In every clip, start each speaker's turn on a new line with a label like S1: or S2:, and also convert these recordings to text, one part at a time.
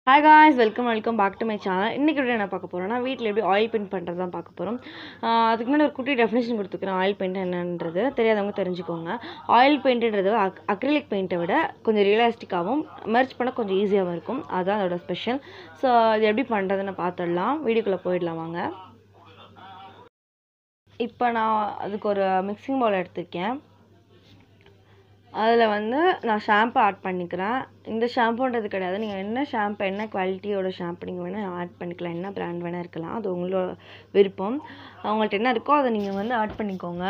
S1: hi guys welcome welcome back to my channel இன்றைக்கி video என்ன பார்க்க போகிறோம்னா வீட்டில் எப்படி ஆயில் பெயிண்ட் பண்ணுறது தான் பார்க்க போகிறோம் அதுக்கு முன்னாடி ஒரு குட்டி டெஃபினேஷன் கொடுத்துக்கிறேன் ஆயில் பெயிண்ட் என்னன்றது தெரியாதவங்க தெரிஞ்சுக்கோங்க ஆயில் பெயிண்ட்டுன்றது அக் அக்ரிலிக் பெயிண்ட்டை விட கொஞ்சம் ரியலிஸ்டிக்காகவும் மெர்ச் பண்ண கொஞ்சம் ஈஸியாகவும் இருக்கும் அதுதான் அதோட ஸ்பெஷல் ஸோ அது எப்படி பண்ணுறதுன்னு பார்த்துடலாம் வீடியோக்குள்ளே போயிடலாம் வாங்க இப்போ நான் அதுக்கு ஒரு மிக்சிங் பவுல் எடுத்திருக்கேன் அதில் வந்து நான் ஷாம்பு ஆட் பண்ணிக்கிறேன் இந்த ஷாம்புன்றது கிடையாது நீங்கள் என்ன ஷாம்பு என்ன குவாலிட்டியோட ஷாம்பு நீங்கள் வேணால் ஆட் பண்ணிக்கலாம் என்ன பிராண்ட் வேணால் இருக்கலாம் அது உங்களோட விருப்பம் அவங்கள்ட்ட என்ன இருக்கோ அதை நீங்கள் வந்து ஆட் பண்ணிக்கோங்க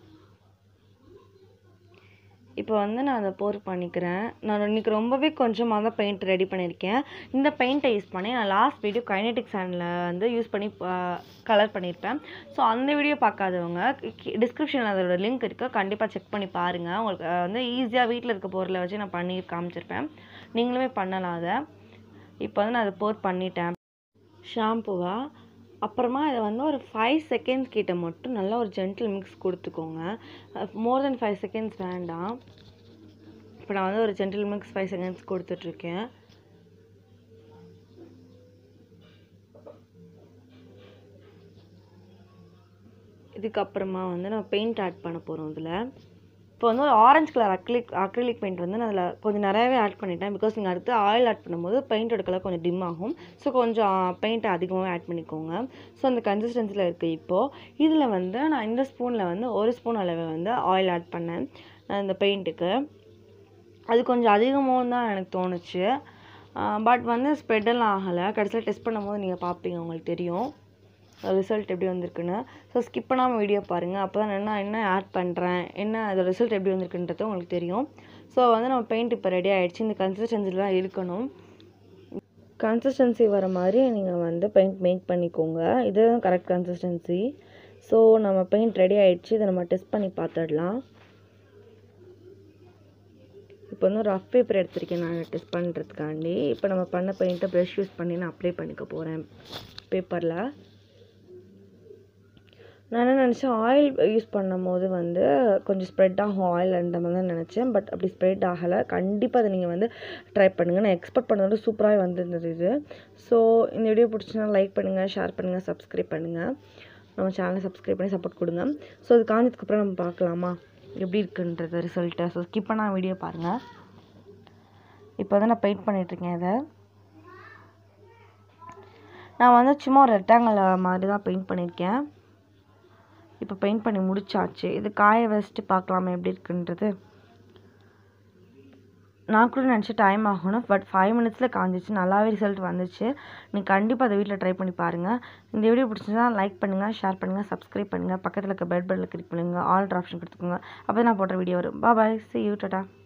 S1: இப்போ வந்து நான் அதை போர் பண்ணிக்கிறேன் நான் இன்றைக்கி ரொம்பவே கொஞ்சமாக தான் பெயிண்ட் ரெடி பண்ணியிருக்கேன் இந்த பெயிண்ட்டை யூஸ் பண்ணி நான் லாஸ்ட் வீடியோ கைனெட்டிக் சேனலில் வந்து யூஸ் பண்ணி கலர் பண்ணியிருப்பேன் ஸோ அந்த வீடியோ பார்க்காதவங்க டிஸ்கிரிப்ஷனில் அதோட லிங்க் இருக்குது கண்டிப்பாக செக் பண்ணி பாருங்கள் உங்களுக்கு வந்து ஈஸியாக வீட்டில் இருக்க பொருளை வச்சு நான் பண்ணி காமிச்சிருப்பேன் நீங்களுமே பண்ணலாம் அதை இப்போ வந்து நான் அதை போர் பண்ணிட்டேன் ஷாம்புவாக அப்புறமா இதை வந்து ஒரு ஃபைவ் செகண்ட்ஸ் கிட்ட மட்டும் நல்லா ஒரு ஜென்டில் மிக்ஸ் கொடுத்துக்கோங்க மோர் தென் ஃபைவ் செகண்ட்ஸ் வேண்டாம் இப்போ நான் வந்து ஒரு ஜென்டில் மிக்ஸ் ஃபைவ் செகண்ட்ஸ் கொடுத்துட்ருக்கேன் இதுக்கப்புறமா வந்து நம்ம பெயிண்ட் ஆட் பண்ண போகிறோம் இதில் இப்போ வந்து ஒரு orange colour acrylic acrylic paint வந்து நான் அதில் கொஞ்சம் நிறையவே ஆட் பண்ணிட்டேன் பிகாஸ் நீங்கள் அடுத்து ஆயில் ஆட் பண்ணும்போது பெயிண்டோட கலர் கொஞ்சம் டிம் ஆகும் ஸோ கொஞ்சம் பெயிண்ட் அதிகமாக ஆட் பண்ணிக்கோங்க ஸோ அந்த கன்சிஸ்டன்சியில் இருக்குது இப்போது இதில் வந்து நான் இந்த ஸ்பூனில் வந்து ஒரு ஸ்பூன் அளவு வந்து ஆயில் ஆட் பண்ணேன் இந்த பெயிண்ட்டுக்கு அது கொஞ்சம் அதிகமாக தான் எனக்கு தோணுச்சு பட் வந்து ஸ்ப்ரெட்டெல்லாம் ஆகலை கடைசியில் டெஸ்ட் பண்ணும்போது நீங்கள் பார்ப்பீங்க உங்களுக்கு தெரியும் ரிசல்ட் எப்படி வந்திருக்குன்னு ஸோ ஸ்கிப் பண்ணாமல் வீடியோ பாருங்கள் அப்போ தான் என்ன என்ன ஆட் பண்ணுறேன் என்ன அது ரிசல்ட் எப்படி வந்திருக்குன்றது உங்களுக்கு தெரியும் ஸோ வந்து நம்ம பெயிண்ட் இப்போ ரெடி ஆகிடுச்சு இந்த கன்சிஸ்டன்சியில் தான் இருக்கணும் கன்சிஸ்டன்சி வர மாதிரி நீங்கள் வந்து பெயிண்ட் மேக் பண்ணிக்கோங்க இதுதான் கரெக்ட் கன்சிஸ்டன்சி ஸோ நம்ம பெயிண்ட் ரெடி ஆகிடுச்சு இதை நம்ம டெஸ்ட் பண்ணி பார்த்துடலாம் இப்போ வந்து ரஃப் பேப்பர் எடுத்திருக்கேன் நான் டெஸ்ட் பண்ணுறதுக்காண்டி இப்போ நம்ம பண்ண பெயிண்ட்டை ப்ரெஷ் யூஸ் பண்ணி நான் அப்ளை பண்ணிக்க போகிறேன் பேப்பரில் நான் என்ன நினச்சேன் ஆயில் யூஸ் பண்ணும் போது வந்து கொஞ்சம் ஸ்ப்ரெட் ஆகும் ஆயில் அந்த மாதிரி தான் நினச்சேன் பட் அப்படி ஸ்ப்ரெட் ஆகலை கண்டிப்பாக அதை நீங்கள் வந்து ட்ரை பண்ணுங்கள் நான் எக்ஸ்பெக்ட் பண்ணதோட சூப்பராகவே வந்திருந்தது இது ஸோ இந்த வீடியோ பிடிச்சினா லைக் பண்ணுங்கள் ஷேர் பண்ணுங்கள் சப்ஸ்கிரைப் பண்ணுங்கள் நம்ம சேனலை சப்ஸ்கிரைப் பண்ணி சப்போர்ட் கொடுங்க ஸோ அது காஞ்சதுக்கப்புறம் நம்ம பார்க்கலாமா எப்படி இருக்குன்றது ரிசல்ட்டு ஸோ ஸ்கிப் பண்ணால் வீடியோ பாருங்கள் இப்போ வந்து நான் பெயிண்ட் பண்ணிகிட்ருக்கேன் இதை நான் வந்து சும்மா ஒரு ரெக்டாங்கல் மாதிரி தான் பெயிண்ட் பண்ணியிருக்கேன் இப்போ பெயிண்ட் பண்ணி முடிச்சாச்சு இது காய வச்சுட்டு பார்க்கலாமா எப்படி இருக்குன்றது நான் கூட நினச்சி டைம் ஆகணும் பட் ஃபைவ் மினிட்ஸில் காஞ்சிச்சு நல்லாவே ரிசல்ட் வந்துச்சு நீங்கள் கண்டிப்பாக அதை வீட்டில் ட்ரை பண்ணி பாருங்கள் இந்த வீடியோ பிடிச்சிருந்தா லைக் பண்ணுங்கள் ஷேர் பண்ணுங்கள் சப்ஸ்கிரைப் பண்ணுங்கள் பக்கத்தில் இருக்க பெல் பட்டனில் கிளிக் பண்ணுங்கள் ஆல் ஆப்ஷன் கொடுத்துக்கோங்க அப்போ நான் போடுற வீடியோ வரும் பாய் சி யூ டாட்டா